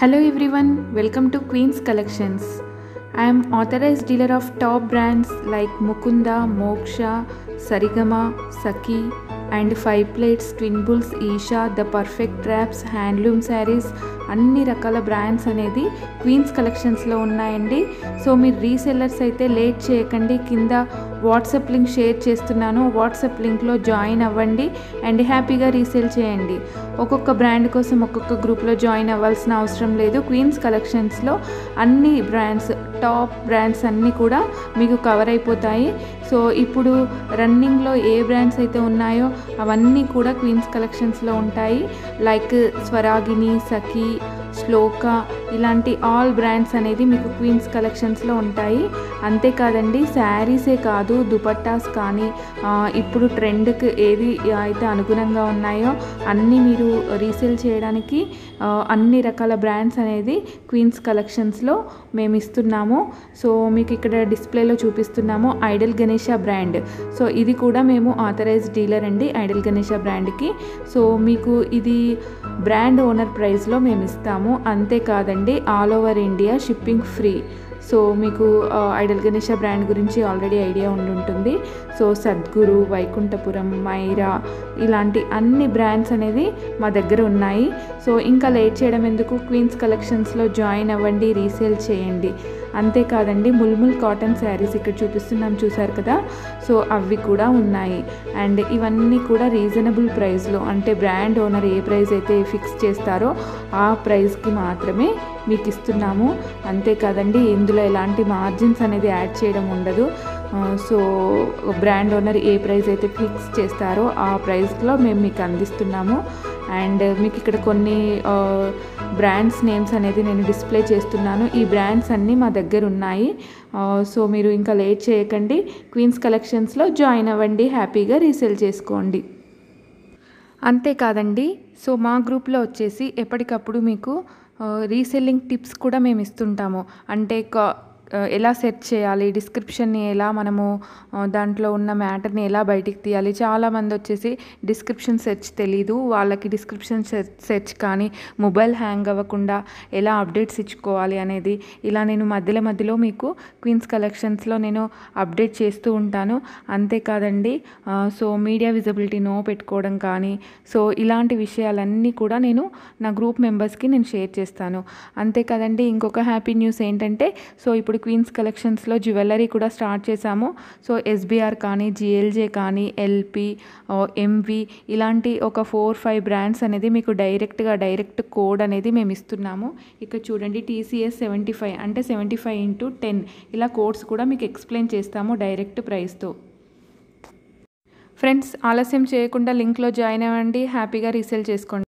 Hello everyone, welcome to Queen's Collections. I am authorized dealer of top brands like Mukunda, Moksha, Sarigama, Saki, and Five Plates, Twin Bulls, Isha, The Perfect Wraps, handloom sarees అన్ని రకాల brands అనేది queens కలెక్షన్స్లో ఉన్నాయండి so మీరు resellers అయితే late చేయకండి కింద WhatsApp link share చేస్తున్నాను వాట్సాప్ లింక్లో జాయిన్ అవ్వండి అండ్ హ్యాపీగా రీసేల్ చేయండి ఒక్కొక్క బ్రాండ్ కోసం ఒక్కొక్క గ్రూప్లో జాయిన్ అవ్వాల్సిన అవసరం లేదు క్వీన్స్ కలెక్షన్స్లో అన్ని బ్రాండ్స్ టాప్ బ్రాండ్స్ అన్నీ కూడా మీకు కవర్ అయిపోతాయి సో ఇప్పుడు రన్నింగ్లో ఏ బ్రాండ్స్ అయితే ఉన్నాయో అవన్నీ కూడా క్వీన్స్ కలెక్షన్స్లో ఉంటాయి లైక్ స్వరాగిని సఖీ శ్లోక ఇలాంటి ఆల్ బ్రాండ్స్ అనేది మీకు క్వీన్స్ కలెక్షన్స్లో ఉంటాయి అంతేకాదండి శారీసే కాదు దుపట్టాస్ కానీ ఆ, ఇప్పుడు ట్రెండ్కి ఏది అయితే అనుగుణంగా ఉన్నాయో అన్నీ మీరు రీసేల్ చేయడానికి ఆ, అన్ని రకాల బ్రాండ్స్ అనేది క్వీన్స్ కలెక్షన్స్లో మేము ఇస్తున్నాము సో మీకు ఇక్కడ డిస్ప్లేలో చూపిస్తున్నాము ఐడల్ గణేష బ్రాండ్ సో ఇది కూడా మేము ఆథరైజ్డ్ డీలర్ అండి ఐడల్ గణేష బ్రాండ్కి సో మీకు ఇది బ్రాండ్ ఓనర్ ప్రైస్లో మేము ఇస్తాము అంతేకాదండి all over India shipping free so మీకు ఆ, ఐడల్ గణేష బ్రాండ్ గురించి ఆల్రెడీ ఐడియా ఉండి ఉంటుంది సో సద్గురు వైకుంఠపురం మైరా ఇలాంటి అన్ని బ్రాండ్స్ అనేది మా దగ్గర ఉన్నాయి సో ఇంకా లేట్ చేయడం ఎందుకు క్వీన్స్ కలెక్షన్స్లో జాయిన్ అవ్వండి రీసేల్ చేయండి అంతేకాదండి ముల్ముల్ కాటన్ శారీస్ ఇక్కడ చూపిస్తున్నాం చూసారు కదా సో అవి కూడా ఉన్నాయి అండ్ ఇవన్నీ కూడా రీజనబుల్ ప్రైస్లో అంటే బ్రాండ్ ఓనర్ ఏ ప్రైస్ అయితే ఫిక్స్ చేస్తారో ఆ ప్రైస్కి మాత్రమే మీకు ఇస్తున్నాము అంతేకాదండి ఇందులో ఎలాంటి మార్జిన్స్ అనేది యాడ్ చేయడం ఉండదు ఆ, సో బ్రాండ్ ఓనర్ ఏ ప్రైస్ అయితే ఫిక్స్ చేస్తారో ఆ ప్రైస్లో మేము మీకు అందిస్తున్నాము అండ్ మీకు ఇక్కడ కొన్ని ఆ, బ్రాండ్స్ నేమ్స్ అనేది నేను డిస్ప్లే చేస్తున్నాను ఈ బ్రాండ్స్ అన్నీ మా దగ్గర ఉన్నాయి ఆ, సో మీరు ఇంకా లేట్ చేయకండి క్వీన్స్ కలెక్షన్స్లో జాయిన్ అవ్వండి హ్యాపీగా రీసేల్ చేసుకోండి అంతేకాదండి సో మా గ్రూప్లో వచ్చేసి ఎప్పటికప్పుడు మీకు ఆ, రీసెల్లింగ్ టిప్స్ కూడా మేము ఇస్తుంటాము అంటే కా- ఆ, ఎలా సెర్చ్ చేయాలి డిస్క్రిప్షన్ని ఎలా మనము ఆ, దాంట్లో ఉన్న మ్యాటర్ని ఎలా బయటికి తీయాలి చాలామంది వచ్చేసి డిస్క్రిప్షన్ సెర్చ్ తెలీదు వాళ్ళకి డిస్క్రిప్షన్ సెర్చ్ కానీ మొబైల్ హ్యాంగ్ అవ్వకుండా ఎలా అప్డేట్స్ ఇచ్చుకోవాలి అనేది ఇలా నేను మధ్యలో మధ్యలో మీకు క్వీన్స్ కలెక్షన్స్లో నేను అప్డేట్ చేస్తూ ఉంటాను అంతేకాదండి ఆ, సో మీడియా విజిబిలిటీ నో పెట్టుకోవడం కానీ సో ఇలాంటి విషయాలన్నీ కూడా నేను నా గ్రూప్ మెంబర్స్కి నేను షేర్ చేస్తాను అంతేకాదండి ఇంకొక హ్యాపీ న్యూస్ ఏంటంటే సో ఇప్పుడు క్వీన్స్ కలెక్షన్స్లో జ్యువెలరీ కూడా స్టార్ట్ చేశాము సో ఎస్బీఆర్ కానీ జిఎల్జే కానీ ఎల్పి ఎంవి ఇలాంటి ఒక ఫోర్ ఫైవ్ బ్రాండ్స్ అనేది మీకు డైరెక్ట్గా డైరెక్ట్ కోడ్ అనేది మేము ఇస్తున్నాము ఇక్కడ చూడండి టీసీఎస్ సెవెంటీ ఫైవ్ అంటే సెవెంటీ ఫైవ్ ఇంటూ టెన్ ఇలా కోడ్స్ కూడా మీకు ఎక్స్ప్లెయిన్ చేస్తాము డైరెక్ట్ ప్రైస్తో ఫ్రెండ్స్ ఆలస్యం చేయకుండా లింక్లో జాయిన్ అవ్వండి హ్యాపీగా రీసేల్ చేసుకోండి